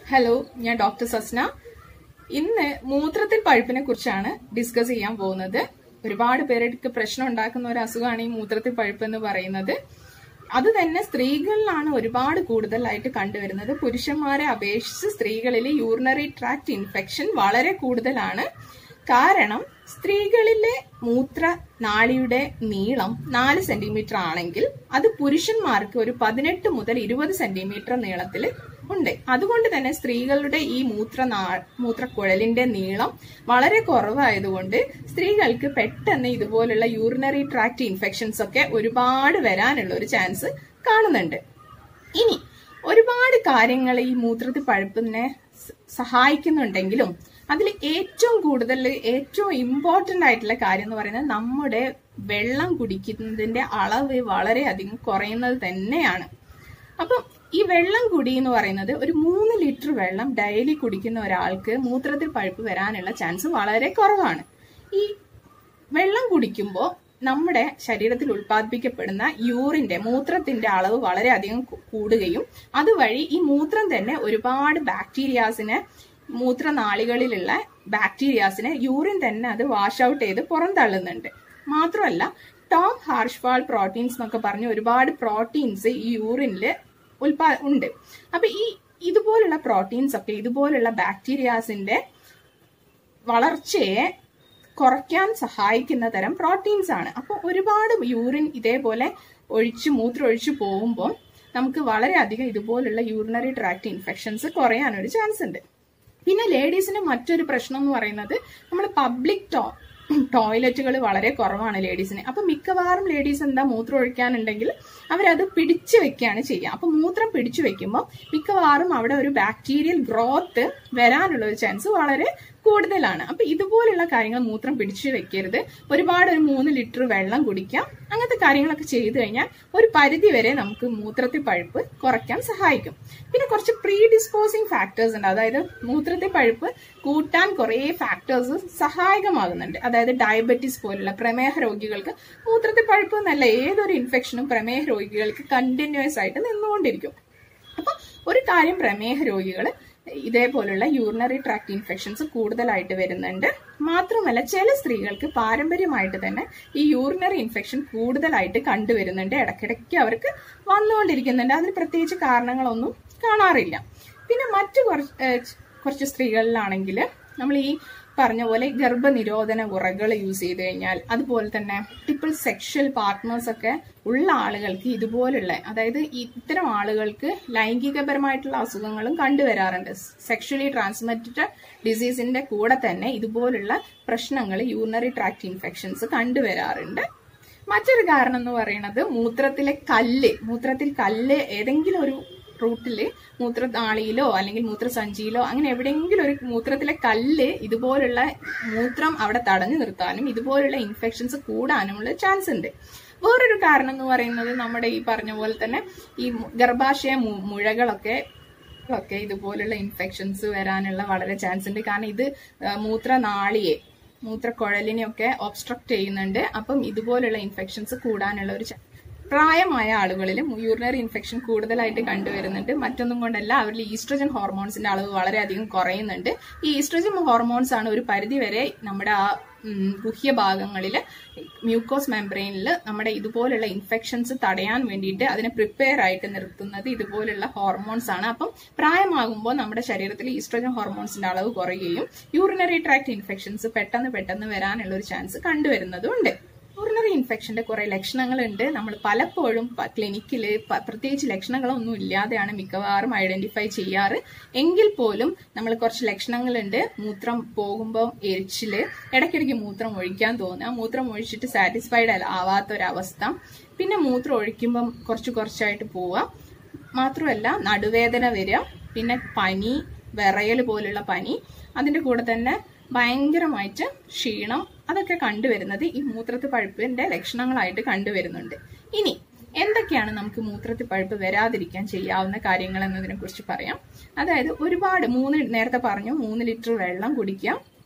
hello ഞാൻ doctor സസ്ന ഇന്ന് മൂത്രത്തിൽ പഴുപ്പിനെ കുറിച്ചാണ് ഡിസ്കസ് ചെയ്യാൻ പോകുന്നത് ഒരുപാട് പേർക്ക് പ്രശ്നം ഉണ്ടാക്കുന്ന ഒരു അസുഖമാണ് ഈ മൂത്രത്തിൽ പഴുപ്പ് എന്ന് പറയുന്നത് അത് തന്നെ സ്ത്രീകളിലാണ് ഒരുപാട് കൂടുതലായിട്ട് കണ്ടുവരുന്നത് പുരുഷന്മാരെ അപേക്ഷിച്ച് സ്ത്രീകളിൽ യൂറിനറി ട്രാക്ട് ഇൻഫെക്ഷൻ വളരെ കൂടുതലാണ് കാരണം സ്ത്രീകളിലെ മൂത്ര നാളിയുടെ നീളം നാല് സെന്റിമീറ്റർ ആണെങ്കിൽ അത് പുരുഷന്മാർക്ക് ഒരു പതിനെട്ട് മുതൽ ഇരുപത് സെന്റിമീറ്റർ നീളത്തിൽ ഉണ്ട് അതുകൊണ്ട് തന്നെ സ്ത്രീകളുടെ ഈ മൂത്ര മൂത്രക്കുഴലിന്റെ നീളം വളരെ കുറവായതുകൊണ്ട് സ്ത്രീകൾക്ക് പെട്ടെന്ന് ഇതുപോലുള്ള യൂറിനറി ട്രാക്ട് ഇൻഫെക്ഷൻസ് ഒക്കെ ഒരുപാട് വരാനുള്ള ഒരു ചാൻസ് കാണുന്നുണ്ട് ഇനി ഒരുപാട് കാര്യങ്ങൾ ഈ മൂത്രത്തിൽ പഴുപ്പിനെ സഹായിക്കുന്നുണ്ടെങ്കിലും അതിൽ ഏറ്റവും കൂടുതൽ ഏറ്റവും ഇമ്പോർട്ടന്റ് ആയിട്ടുള്ള കാര്യം എന്ന് പറയുന്നത് നമ്മുടെ വെള്ളം കുടിക്കുന്നതിന്റെ അളവ് വളരെയധികം കുറയുന്നത് തന്നെയാണ് അപ്പം ഈ വെള്ളം കുടി എന്ന് പറയുന്നത് ഒരു മൂന്ന് ലിറ്റർ വെള്ളം ഡെയിലി കുടിക്കുന്ന ഒരാൾക്ക് മൂത്രത്തിൽ പഴുപ്പ് വരാനുള്ള ചാൻസ് വളരെ കുറവാണ് ഈ വെള്ളം കുടിക്കുമ്പോൾ നമ്മുടെ ശരീരത്തിൽ ഉൽപ്പാദിപ്പിക്കപ്പെടുന്ന യൂറിന്റെ മൂത്രത്തിന്റെ അളവ് വളരെയധികം കൂടുകയും അതുവഴി ഈ മൂത്രം തന്നെ ഒരുപാട് ബാക്ടീരിയാസിനെ മൂത്രനാളികളിലുള്ള ബാക്ടീരിയാസിനെ യൂറിൻ തന്നെ അത് വാഷ് ഔട്ട് ചെയ്ത് പുറന്തള്ളുന്നുണ്ട് മാത്രമല്ല ടോം ഹാർഷ്ഫാൾ പ്രോട്ടീൻസ് എന്നൊക്കെ പറഞ്ഞ് ഒരുപാട് പ്രോട്ടീൻസ് ഈ യൂറിനിൽ ഉൽപാ ഉണ്ട് അപ്പൊ ഈ ഇതുപോലുള്ള പ്രോട്ടീൻസ് ഒക്കെ ഇതുപോലുള്ള ബാക്ടീരിയാസിന്റെ വളർച്ചയെ കുറയ്ക്കാൻ സഹായിക്കുന്ന തരം പ്രോട്ടീൻസ് ആണ് അപ്പോൾ ഒരുപാട് യൂറിൻ ഇതേപോലെ ഒഴിച്ച് മൂത്രം ഒഴിച്ചു പോകുമ്പോൾ നമുക്ക് വളരെയധികം ഇതുപോലുള്ള യൂറിനറി ട്രാക്ട് ഇൻഫെക്ഷൻസ് കുറയാനൊരു ചാൻസ് ഉണ്ട് പിന്നെ ലേഡീസിന് മറ്റൊരു പ്രശ്നം എന്ന് പറയുന്നത് നമ്മൾ പബ്ലിക് ടോ ടോയ്ലറ്റുകൾ വളരെ കുറവാണ് ലേഡീസിന് അപ്പൊ മിക്കവാറും ലേഡീസ് എന്താ മൂത്രം ഒഴിക്കാനുണ്ടെങ്കിൽ അവരത് പിടിച്ചു വെക്കുകയാണ് ചെയ്യുക അപ്പൊ മൂത്രം പിടിച്ചു വെക്കുമ്പോൾ മിക്കവാറും അവിടെ ഒരു ബാക്ടീരിയൽ ഗ്രോത്ത് വരാനുള്ള ഒരു ചാൻസ് വളരെ കൂടുതലാണ് അപ്പൊ ഇതുപോലുള്ള കാര്യങ്ങൾ മൂത്രം പിടിച്ചു വെക്കരുത് ഒരുപാട് ഒരു മൂന്ന് ലിറ്റർ വെള്ളം കുടിക്കാം അങ്ങനത്തെ കാര്യങ്ങളൊക്കെ ചെയ്തു കഴിഞ്ഞാൽ ഒരു പരിധി വരെ നമുക്ക് മൂത്രത്തിൽ പഴുപ്പ് കുറയ്ക്കാൻ സഹായിക്കും പിന്നെ കുറച്ച് പ്രീ ഡിസ്പോസിങ് ഫാക്ടേഴ്സ് ഉണ്ട് അതായത് മൂത്രത്തിൽ പഴുപ്പ് കൂട്ടാൻ കുറേ ഫാക്ടേഴ്സ് സഹായകമാകുന്നുണ്ട് അതായത് ഡയബറ്റീസ് പോലുള്ള പ്രമേഹ രോഗികൾക്ക് മൂത്രത്തിൽ പഴുപ്പ് എന്നല്ല ഏതൊരു ഇൻഫെക്ഷനും പ്രമേഹ രോഗികൾക്ക് കണ്ടിന്യൂസ് ആയിട്ട് നിന്നുകൊണ്ടിരിക്കും അപ്പൊ ഒരു കാര്യം പ്രമേഹ രോഗികൾ ഇതേപോലുള്ള യൂറിനറി ട്രാക്ട് ഇൻഫെക്ഷൻസ് കൂടുതലായിട്ട് വരുന്നുണ്ട് മാത്രമല്ല ചില സ്ത്രീകൾക്ക് പാരമ്പര്യമായിട്ട് തന്നെ ഈ യൂറിനറി ഇൻഫെക്ഷൻ കൂടുതലായിട്ട് കണ്ടുവരുന്നുണ്ട് ഇടയ്ക്കിടയ്ക്ക് അവർക്ക് വന്നുകൊണ്ടിരിക്കുന്നുണ്ട് അതിന് പ്രത്യേകിച്ച് കാരണങ്ങളൊന്നും കാണാറില്ല പിന്നെ മറ്റു കുറച്ച് കുറച്ച് സ്ത്രീകളിലാണെങ്കിൽ നമ്മൾ ഈ പറഞ്ഞ പോലെ ഗർഭനിരോധന ഉറകൾ യൂസ് ചെയ്ത് കഴിഞ്ഞാൽ അതുപോലെ തന്നെ ട്രിപ്പിൾ സെക്ഷൽ പാർട്ട്നേഴ്സ് ഒക്കെ ഉള്ള ആളുകൾക്ക് ഇതുപോലുള്ള അതായത് ഇത്തരം ആളുകൾക്ക് ലൈംഗികപരമായിട്ടുള്ള അസുഖങ്ങളും കണ്ടുവരാറുണ്ട് സെക്ഷലി ട്രാൻസ്മിറ്റഡ് ഡിസീസിന്റെ കൂടെ തന്നെ ഇതുപോലുള്ള പ്രശ്നങ്ങൾ യൂറിനറി ട്രാക്ട് ഇൻഫെക്ഷൻസ് കണ്ടുവരാറുണ്ട് മറ്റൊരു കാരണം എന്ന് പറയുന്നത് മൂത്രത്തിലെ കല്ല് മൂത്രത്തിൽ കല്ല് ഏതെങ്കിലും ഒരു റൂട്ടില് മൂത്രനാളിയിലോ അല്ലെങ്കിൽ മൂത്രസഞ്ചിയിലോ അങ്ങനെ എവിടെയെങ്കിലും ഒരു മൂത്രത്തിലെ കല്ല് ഇതുപോലുള്ള മൂത്രം അവിടെ തടഞ്ഞു നിർത്താനും ഇതുപോലുള്ള ഇൻഫെക്ഷൻസ് കൂടാനുമുള്ള ചാൻസ് ഉണ്ട് വേറൊരു കാരണം എന്ന് പറയുന്നത് നമ്മുടെ ഈ പറഞ്ഞ പോലെ തന്നെ ഈ ഗർഭാശയ മുഴകളൊക്കെ ഒക്കെ ഇതുപോലുള്ള ഇൻഫെക്ഷൻസ് വരാനുള്ള വളരെ ചാൻസ് ഉണ്ട് കാരണം ഇത് മൂത്രനാളിയെ മൂത്രക്കുഴലിനെയൊക്കെ ഒബ്സ്ട്രക്ട് ചെയ്യുന്നുണ്ട് അപ്പം ഇതുപോലുള്ള ഇൻഫെക്ഷൻസ് കൂടാനുള്ള ഒരു പ്രായമായ ആളുകളിൽ യൂറിനറി ഇൻഫെക്ഷൻ കൂടുതലായിട്ട് കണ്ടുവരുന്നുണ്ട് മറ്റൊന്നും കൊണ്ടല്ല അവരിൽ ഈസ്ട്രജൻ ഹോർമോൺസിന്റെ അളവ് വളരെയധികം കുറയുന്നുണ്ട് ഈ ഈസ്ട്രജൻ ഹോർമോൺസ് ആണ് ഒരു പരിധി വരെ നമ്മുടെ ആ ഗുഹ്യഭാഗങ്ങളിൽ മ്യൂക്കോസ് മെംബ്രെയിനിൽ നമ്മുടെ ഇതുപോലുള്ള ഇൻഫെക്ഷൻസ് തടയാൻ വേണ്ടിയിട്ട് അതിനെ പ്രിപ്പയർ ആയിട്ട് നിർത്തുന്നത് ഇതുപോലുള്ള ഹോർമോൺസ് ആണ് അപ്പം പ്രായമാകുമ്പോൾ നമ്മുടെ ശരീരത്തിൽ ഈസ്ട്രജൻ ഹോർമോൺസിന്റെ അളവ് കുറയുകയും യൂറിനറി ട്രാക്ട് ഇൻഫെക്ഷൻസ് പെട്ടെന്ന് പെട്ടെന്ന് വരാനുള്ള ഒരു ചാൻസ് കണ്ടുവരുന്നതുണ്ട് യൂറിനറി ഇൻഫെക്ഷന്റെ കുറെ ലക്ഷണങ്ങളുണ്ട് നമ്മൾ പലപ്പോഴും ക്ലിനിക്കിൽ പ്രത്യേകിച്ച് ലക്ഷണങ്ങളൊന്നും ഇല്ലാതെയാണ് മിക്കവാറും ഐഡന്റിഫൈ ചെയ്യാറ് എങ്കിൽ പോലും നമ്മൾ കുറച്ച് ലക്ഷണങ്ങളുണ്ട് മൂത്രം പോകുമ്പോൾ എരിച്ചില് ഇടയ്ക്കിടയ്ക്ക് മൂത്രം ഒഴിക്കാൻ തോന്നുക മൂത്രം ഒഴിച്ചിട്ട് സാറ്റിസ്ഫൈഡ് ആവാത്ത ഒരവസ്ഥ പിന്നെ മൂത്രം ഒഴിക്കുമ്പം കുറച്ച് കുറച്ചായിട്ട് പോവുക മാത്രമല്ല നടുവേദന വരിക പിന്നെ പനി വിറയൽ പോലുള്ള പനി അതിന്റെ കൂടെ തന്നെ ഭയങ്കരമായിട്ട് ക്ഷീണം അതൊക്കെ കണ്ടുവരുന്നത് ഈ മൂത്രത്തിൽ പഴുപ്പിന്റെ ലക്ഷണങ്ങളായിട്ട് കണ്ടുവരുന്നുണ്ട് ഇനി എന്തൊക്കെയാണ് നമുക്ക് മൂത്രത്തിൽ പഴുപ്പ് വരാതിരിക്കാൻ ചെയ്യാവുന്ന കാര്യങ്ങൾ എന്നതിനെ കുറിച്ച് പറയാം അതായത് ഒരുപാട് മൂന്ന് നേരത്തെ പറഞ്ഞു മൂന്ന് ലിറ്റർ വെള്ളം കുടിക്കാം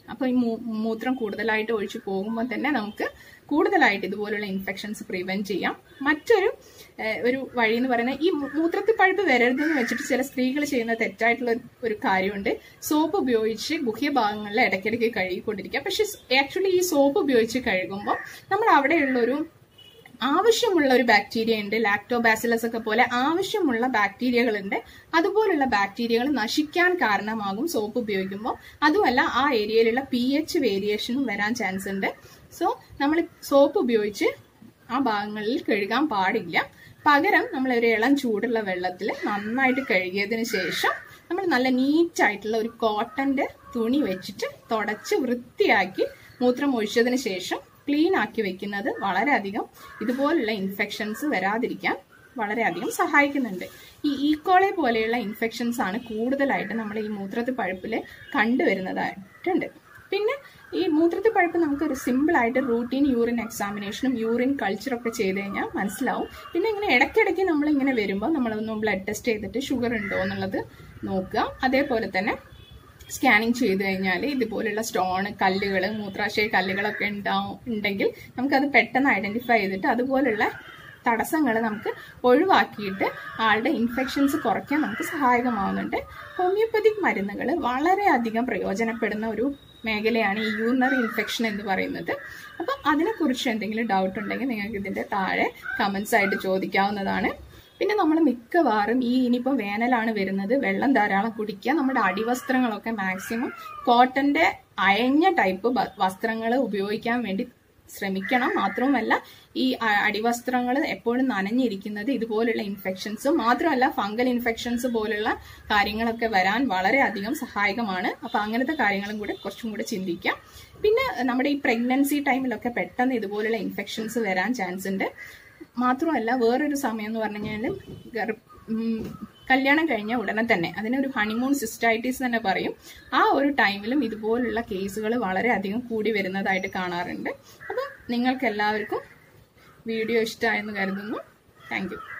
അപ്പൊ ഈ മൂ- മൂത്രം കൂടുതലായിട്ട് ഒഴിച്ചു പോകുമ്പോൾ തന്നെ നമുക്ക് കൂടുതലായിട്ട് ഇതുപോലുള്ള ഇൻഫെക്ഷൻസ് പ്രിവെന്റ് ചെയ്യാം മറ്റൊരു ഏഹ്, ഒരു വഴി എന്ന് പറയുന്നത് ഈ മൂ- മൂത്രത്തിൽ പഴുപ്പ് വരരുതെന്ന് വെച്ചിട്ട് ചില സ്ത്രീകൾ ചെയ്യുന്ന തെറ്റായിട്ടുള്ള ഒരു- ഒരു കാര്യമുണ്ട് സോപ്പ് ഉപയോഗിച്ച് ഗുഹ്യഭാഗങ്ങളിൽ ഇടയ്ക്കിടയ്ക്ക് കഴുകിക്കൊണ്ടിരിക്കുക പക്ഷെ ആക്ച്വലി ഈ സോപ്പ് ഉപയോഗിച്ച് കഴുകുമ്പോൾ നമ്മൾ അവിടെയുള്ള ഒരു ആവശ്യമുള്ള ഒരു ബാക്ടീരിയ ഉണ്ട് ലാക്ടോബാസിലസ് ഒക്കെ പോലെ ആവശ്യമുള്ള ബാക്ടീരിയകളുണ്ട് അതുപോലുള്ള ബാക്ടീരിയകൾ നശിക്കാൻ കാരണമാകും സോപ്പ് ഉപയോഗിക്കുമ്പോൾ അതുമല്ല ആ ഏരിയയിലുള്ള പി എച്ച് വേരിയേഷനും വരാൻ ചാൻസ് ഉണ്ട് സോ നമ്മൾ സോപ്പ് ഉപയോഗിച്ച് ആ ഭാഗങ്ങളിൽ കഴുകാൻ പാടില്ല പകരം നമ്മൾ ഒരു ഇളം ചൂടുള്ള വെള്ളത്തിൽ നന്നായിട്ട് കഴുകിയതിന് ശേഷം നമ്മൾ നല്ല നീറ്റ് ആയിട്ടുള്ള ഒരു കോട്ടന്റെ തുണി വെച്ചിട്ട് തുടച്ച് വൃത്തിയാക്കി മൂത്രം ഒഴിച്ചതിന് ശേഷം ക്ലീൻ ആക്കി വെക്കുന്നത് വളരെയധികം ഇതുപോലുള്ള ഇൻഫെക്ഷൻസ് വരാതിരിക്കാൻ വളരെയധികം സഹായിക്കുന്നുണ്ട് ഈ ഈക്കോളെ പോലെയുള്ള ഇൻഫെക്ഷൻസ് ആണ് കൂടുതലായിട്ട് നമ്മൾ ഈ മൂത്രത്തിൽ പഴുപ്പിൽ കണ്ടുവരുന്നതായിട്ടുണ്ട് പിന്നെ ഈ മൂത്രത്തിൽ പഴുപ്പ് നമുക്ക് ഒരു സിമ്പിൾ ആയിട്ട് റൂട്ടീൻ യൂറിൻ എക്സാമിനേഷനും യൂറിൻ കൾച്ചറൊക്കെ ചെയ്ത് കഴിഞ്ഞാൽ മനസ്സിലാവും പിന്നെ ഇങ്ങനെ ഇടയ്ക്കിടയ്ക്ക് നമ്മൾ ഇങ്ങനെ വരുമ്പോൾ നമ്മളൊന്ന് ബ്ലഡ് ടെസ്റ്റ് ചെയ്തിട്ട് ഷുഗർ ഉണ്ടോ എന്നുള്ളത് നോക്കുക അതേപോലെ തന്നെ സ്കാനിങ് ചെയ്ത് കഴിഞ്ഞാൽ ഇതുപോലുള്ള സ്റ്റോൺ കല്ലുകൾ മൂത്രാശയ കല്ലുകളൊക്കെ ഉണ്ടാവും ഉണ്ടെങ്കിൽ നമുക്കത് പെട്ടെന്ന് ഐഡന്റിഫൈ ചെയ്തിട്ട് അതുപോലുള്ള തടസ്സങ്ങൾ നമുക്ക് ഒഴിവാക്കിയിട്ട് ആളുടെ ഇൻഫെക്ഷൻസ് കുറയ്ക്കാൻ നമുക്ക് സഹായകമാവുന്നുണ്ട് ഹോമിയോപ്പതിക് മരുന്നുകൾ വളരെയധികം പ്രയോജനപ്പെടുന്ന ഒരു മേഖലയാണ് ഈ യൂറിനറി ഇൻഫെക്ഷൻ എന്ന് പറയുന്നത് അപ്പം അതിനെക്കുറിച്ച് എന്തെങ്കിലും ഡൗട്ട് ഉണ്ടെങ്കിൽ നിങ്ങൾക്ക് ഇതിന്റെ താഴെ കമന്റ്സ് ആയിട്ട് ചോദിക്കാവുന്നതാണ് പിന്നെ നമ്മൾ മിക്കവാറും ഈ ഇനിയിപ്പോൾ വേനലാണ് വരുന്നത് വെള്ളം ധാരാളം കുടിക്കുക നമ്മുടെ അടിവസ്ത്രങ്ങളൊക്കെ മാക്സിമം കോട്ടന്റെ അയഞ്ഞ ടൈപ്പ് വസ്ത്രങ്ങൾ ഉപയോഗിക്കാൻ വേണ്ടി ശ്രമിക്കണം മാത്രവുമല്ല ഈ അ- അടിവസ്ത്രങ്ങൾ എപ്പോഴും നനഞ്ഞിരിക്കുന്നത് ഇതുപോലുള്ള ഇൻഫെക്ഷൻസ് മാത്രമല്ല ഫംഗൽ ഇൻഫെക്ഷൻസ് പോലുള്ള കാര്യങ്ങളൊക്കെ വരാൻ വളരെയധികം സഹായകമാണ് അപ്പൊ അങ്ങനത്തെ കാര്യങ്ങളും കൂടെ കുറച്ചും കൂടെ ചിന്തിക്കാം പിന്നെ നമ്മുടെ ഈ പ്രഗ്നൻസി ടൈമിലൊക്കെ പെട്ടെന്ന് ഇതുപോലുള്ള ഇൻഫെക്ഷൻസ് വരാൻ ചാൻസ് ഉണ്ട് മാത്രമല്ല വേറൊരു സമയം എന്ന് പറഞ്ഞു കഴിഞ്ഞാൽ ഗർഭ ഉം, കല്യാണം കഴിഞ്ഞ ഉടനെ തന്നെ അതിനൊരു ഹണിമൂൺ സിസ്റ്റൈറ്റിസ് തന്നെ പറയും ആ ഒരു ടൈമിലും ഇതുപോലുള്ള കേസുകൾ വളരെയധികം കൂടി വരുന്നതായിട്ട് കാണാറുണ്ട് അപ്പം നിങ്ങൾക്ക് എല്ലാവർക്കും വീഡിയോ ഇഷ്ടമായെന്ന് കരുതുന്നു താങ്ക് യു